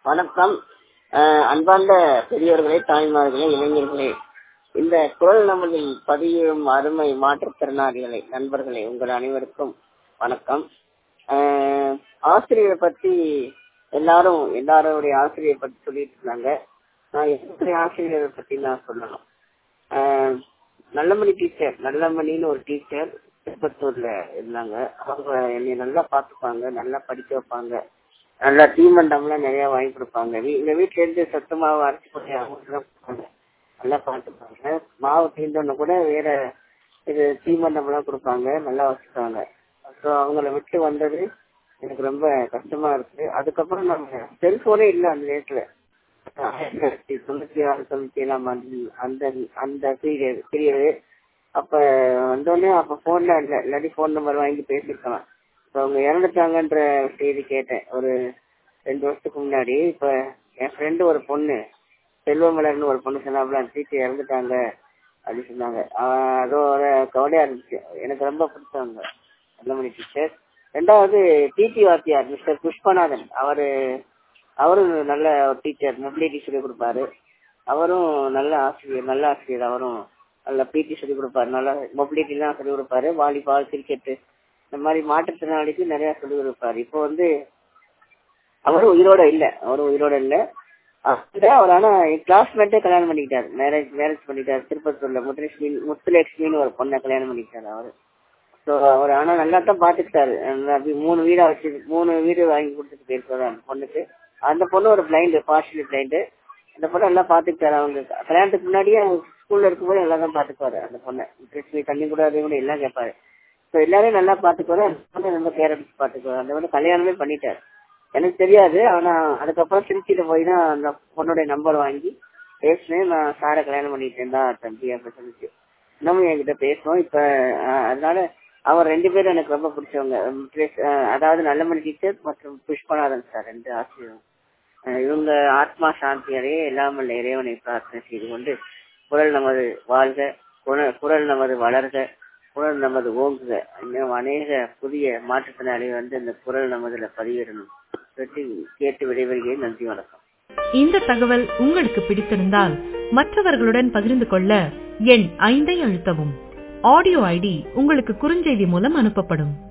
வணக்கம் அஹ் அன்பார்ந்த பெரியவர்களே தாய்மார்களே இளைஞர்களே இந்த குரல் நமதில் பதியும் அருமை மாற்றுத்திறனாளிகளை நண்பர்களே உங்கள் அனைவருக்கும் வணக்கம் அஹ் ஆசிரியரை பத்தி எல்லாரும் எல்லாருடைய ஆசிரியரை பத்தி சொல்லிட்டு இருந்தாங்க நான் என்னுடைய ஆசிரியரை பத்தி நான் சொல்லணும் அஹ் நல்லமணி டீச்சர் நல்லமணின்னு ஒரு டீச்சர் திருப்பத்தூர்ல இருந்தாங்க அவங்க என்னை நல்லா பாத்துப்பாங்க நல்லா படிக்க வைப்பாங்க நல்லா தீமண்டம்லாம் நிறைய வாங்கி கொடுப்பாங்க வீ- எங்க வீட்டுல இருந்து சத்து மாவு அரைச்சி போய் அவங்க நல்லா பார்த்துப்பாங்க மாவு தீர்ந்தோன்னு கூட வேற இது தீமண்டம் எல்லாம் கொடுப்பாங்க நல்லா வச்சுக்காங்க ஸோ அவங்கள விட்டு வந்தது எனக்கு ரொம்ப கஷ்டமா இருக்கு அதுக்கப்புறம் நம்ம செல்போனே இல்லை அந்த நேரத்துல ஆயிரத்தி தொள்ளாயிரத்தி தொண்ணூத்தி ஆறு தொண்ணூத்தி ஏழாம் ஆண்டு அந்த அந்த பீரியட் பீரியடு அப்ப வந்தோடனே அப்ப போன்ல இல்ல இல்லாட்டி போன் நம்பர் வாங்கி பேசிருக்கலாம் இப்ப அவங்க இறந்துட்டாங்கன்ற செய்தி கேட்டேன் ஒரு ரெண்டு வருஷத்துக்கு முன்னாடி இப்ப என் ஃப்ரெண்டு ஒரு பொண்ணு செல்வமலர்னு ஒரு பொண்ணு சொன்னாப்புல அந்த டீச்சர் இறந்துட்டாங்க அப்படின்னு சொன்னாங்க ஆஹ் அதோட கவலையா இருந்துச்சு எனக்கு ரொம்ப பிடிச்சவங்க நல்லமணி டீச்சர் ரெண்டாவது டிடி வாத்தியார் மிஸ்டர் புஷ்பநாதன் அவரு அவரும் நல்ல ஒரு டீச்சர் மொபிலிட்டி சொல்லிக் கொடுப்பாரு அவரும் நல்ல ஆசிரியர் நல்ல ஆசிரியர் அவரும் நல்ல பிடி சொல்லிக் கொடுப்பாரு நல்ல மொபிலிட்டி எல்லாம் சொல்லிக் கொடுப்பாரு வாலிபால் கிரிக்கெட் இந்த மாதிரி மாற்றுத்திறனாளிக்கு நிறைய சொல்லிக் கொடுப்பாரு இப்போ வந்து அவரும் உயிரோட இல்ல அவரும் உயிரோட இல்ல அந்த அவர் ஆனா என் கிளாஸ்மேட்டே கல்யாணம் பண்ணிக்கிட்டாரு மேரேஜ் மேரேஜ் பண்ணிட்டாரு திருப்பத்தூர்ல முத்துலட்சுமி முத்துலட்சுமின்னு ஒரு பொண்ணை கல்யாணம் பண்ணிக்கிட்டாரு அவரு ஸோ அவர் ஆனா நல்லா தான் பாத்துக்கிட்டாரு நல்லா அப்படி மூணு வீடா வச்சு மூணு வீடு வாங்கி கொடுத்துட்டு போயிருக்காரு அந்த பொண்ணுக்கு அந்த பொண்ணு ஒரு பிளைண்டு பார்ஷியல் பிளைண்டு அந்த பொண்ணை நல்லா பாத்துக்கிட்டாரு அவங்க கல்யாணத்துக்கு முன்னாடியே அவங்க ஸ்கூல்ல இருக்கும்போது நல்லா தான் பாத்துக்குவாரு அந்த பொண்ணை முத்துலட்சுமி தண்ணி கூட அது கூட எல்லாம் கேட்பாரு ஸோ எல்லாரையும் நல்லா பாத்துக்குவாரு அந்த பொண்ணை ரொம்ப கேர் எடுத்து பாத்துக்குவாரு அந்த பொண்ணு கல்யாணமே பண்ணிட்டாரு எனக்கு தெரியாது ஆனா அதுக்கப்புறம் திருச்சியில போய் தான் அந்த பொண்ணுடைய நம்பர் வாங்கி பேசினேன் நான் சாரை கல்யாணம் பண்ணிட்டேன் தான் தம்பி அப்படின்னு சொல்லிச்சு இன்னமும் என்கிட்ட பேசுவோம் இப்ப அஹ், அதனால அவர் ரெண்டு பேரும் எனக்கு ரொம்ப பிடிச்சவங்க முத்துலேஷ், அஹ், அதாவது நல்லமணி டீச்சர் மற்றும் புஷ்பநாதன் சார் ரெண்டு ஆசிரியரும் அஹ், இவங்க ஆத்மா சாந்தி அடைய எல்லாம் வல்ல இறைவனை பிரார்த்தனை செய்து கொண்டு குரல் நமது வாழ்க குர- குரல் நமது வளர்க குரல் நமது ஓங்குக இன்னும் அநேக புதிய மாற்றுத்திறனாளி வந்து இந்த குரல் நமதுல பதிவிடணும் சொல்லி கேட்டு விடைபெறுகிறேன் நன்றி வணக்கம் இந்த தகவல் உங்களுக்கு பிடித்திருந்தால் மற்றவர்களுடன் பகிர்ந்து கொள்ள எண் ஐந்தை அழுத்தவும் ஆடியோ ஐடி உங்களுக்கு குறுஞ்செய்தி மூலம் அனுப்பப்படும்